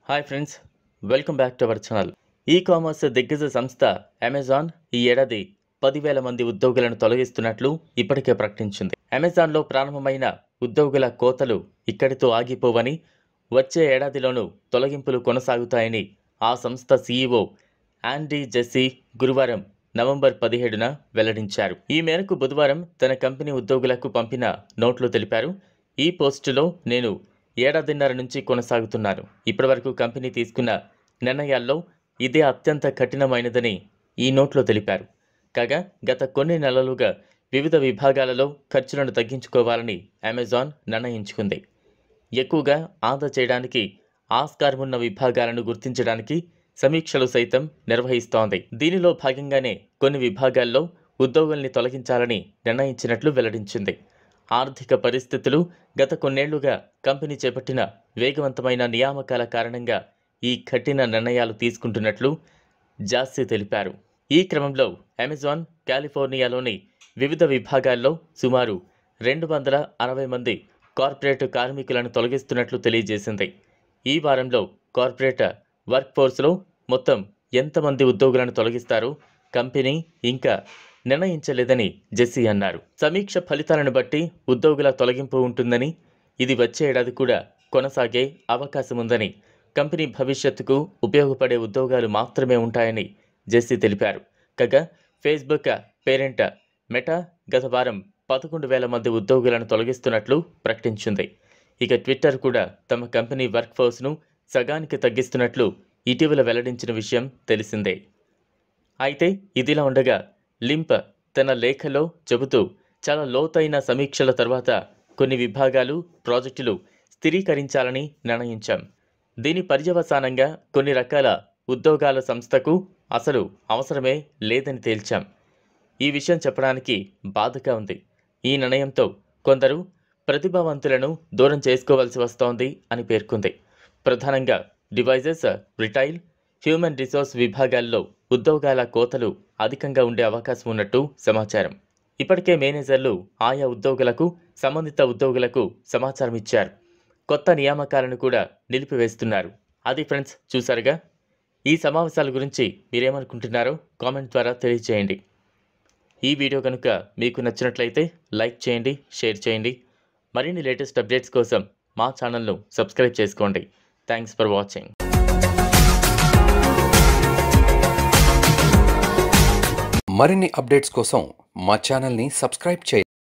hi friends welcome back to our channel e commerce దిగ్గజ సంస్థ Amazon ఈ ఏడాది పదివేల మంది ఉద్యోగులను తొలగిస్తున్నట్లు ఇప్పటికే ప్రకటించింది అమెజాన్లో ప్రారంభమైన ఉద్యోగుల కోతలు ఇక్కడితో ఆగిపోవని వచ్చే ఏడాదిలోనూ తొలగింపులు కొనసాగుతాయని ఆ సంస్థ సీఈఓ ఆండీ జెస్సీ గురువారం నవంబర్ పదిహేడున వెల్లడించారు ఈ మేరకు బుధవారం తన కంపెనీ ఉద్యోగులకు పంపిన నోట్లు తెలిపారు ఈ పోస్టులో నేను ఏడాదిన్నర నుంచి కొనసాగుతున్నాను ఇప్పటివరకు కంపెనీ తీసుకున్న నిర్ణయాల్లో ఇదే అత్యంత కఠినమైనదని ఈ నోట్లో తెలిపారు కాగా గత కొన్ని నెలలుగా వివిధ విభాగాలలో ఖర్చులను తగ్గించుకోవాలని అమెజాన్ నిర్ణయించుకుంది ఎక్కువగా ఆదా చేయడానికి ఆస్కారం ఉన్న విభాగాలను గుర్తించడానికి సమీక్షలు సైతం నిర్వహిస్తోంది దీనిలో భాగంగానే కొన్ని విభాగాల్లో ఉద్యోగుల్ని తొలగించాలని నిర్ణయించినట్లు వెల్లడించింది ఆర్థిక పరిస్థితులు గత కొన్నేళ్లుగా కంపెనీ చేపట్టిన వేగవంతమైన నియామకాల కారణంగా ఈ కఠిన నిర్ణయాలు తీసుకుంటున్నట్లు జాస్సీ తెలిపారు ఈ క్రమంలో అమెజాన్ కాలిఫోర్నియాలోని వివిధ విభాగాల్లో సుమారు రెండు వందల అరవై మంది కార్పొరేట్ కార్మికులను తొలగిస్తున్నట్లు తెలియజేసింది ఈ వారంలో కార్పొరేట్ వర్క్ ఫోర్స్లో మొత్తం ఎంతమంది ఉద్యోగులను తొలగిస్తారో కంపెనీ ఇంకా నిర్ణయించలేదని జెస్సీ అన్నారు సమీక్ష ఫలితాలను బట్టి ఉద్యోగుల తొలగింపు ఉంటుందని ఇది వచ్చే ఏడాది కూడా కొనసాగే అవకాశం ఉందని కంపెనీ భవిష్యత్తుకు ఉపయోగపడే ఉద్యోగాలు మాత్రమే ఉంటాయని జెస్సీ తెలిపారు కాగా ఫేస్బుక్ పేరెంట్ మెటా గత వారం పదకొండు వేల మంది ఉద్యోగులను తొలగిస్తున్నట్లు ప్రకటించింది ఇక ట్విట్టర్ కూడా తమ కంపెనీ వర్క్ ఫోర్స్ను సగానికి తగ్గిస్తున్నట్లు ఇటీవల వెల్లడించిన విషయం తెలిసిందే అయితే ఇదిలా ఉండగా లింప్ తన లేఖలో చెబుతూ చాలా లోతైన సమీక్షల తర్వాత కొన్ని విభాగాలు ప్రాజెక్టులు స్థిరీకరించాలని నిర్ణయించాం దీని పర్యవసానంగా కొన్ని రకాల ఉద్యోగాల సంస్థకు అసలు అవసరమే లేదని తేల్చాం ఈ విషయం చెప్పడానికి బాధగా ఉంది ఈ నిర్ణయంతో కొందరు ప్రతిభావంతులను దూరం చేసుకోవాల్సి వస్తోంది అని పేర్కొంది ప్రధానంగా డివైజెస్ రిటైల్ హ్యూమన్ రిసోర్స్ విభాగాల్లో ఉద్యోగాల కోతలు అధికంగా ఉండే అవకాశం ఉన్నట్టు సమాచారం ఇప్పటికే మేనేజర్లు ఆయా ఉద్యోగులకు సంబంధిత ఉద్యోగులకు సమాచారం ఇచ్చారు కొత్త నియామకాలను కూడా నిలిపివేస్తున్నారు అది ఫ్రెండ్స్ చూసారుగా ఈ సమావేశాల గురించి మీరేమనుకుంటున్నారో కామెంట్ ద్వారా తెలియజేయండి ఈ వీడియో కనుక మీకు నచ్చినట్లయితే లైక్ చేయండి షేర్ చేయండి మరిన్ని లేటెస్ట్ అప్డేట్స్ కోసం మా ఛానల్ను సబ్స్క్రైబ్ చేసుకోండి థ్యాంక్స్ ఫర్ వాచింగ్ మరిన్ని అప్డేట్స్ కోసం మా ఛానల్ని సబ్స్క్రైబ్ చేయండి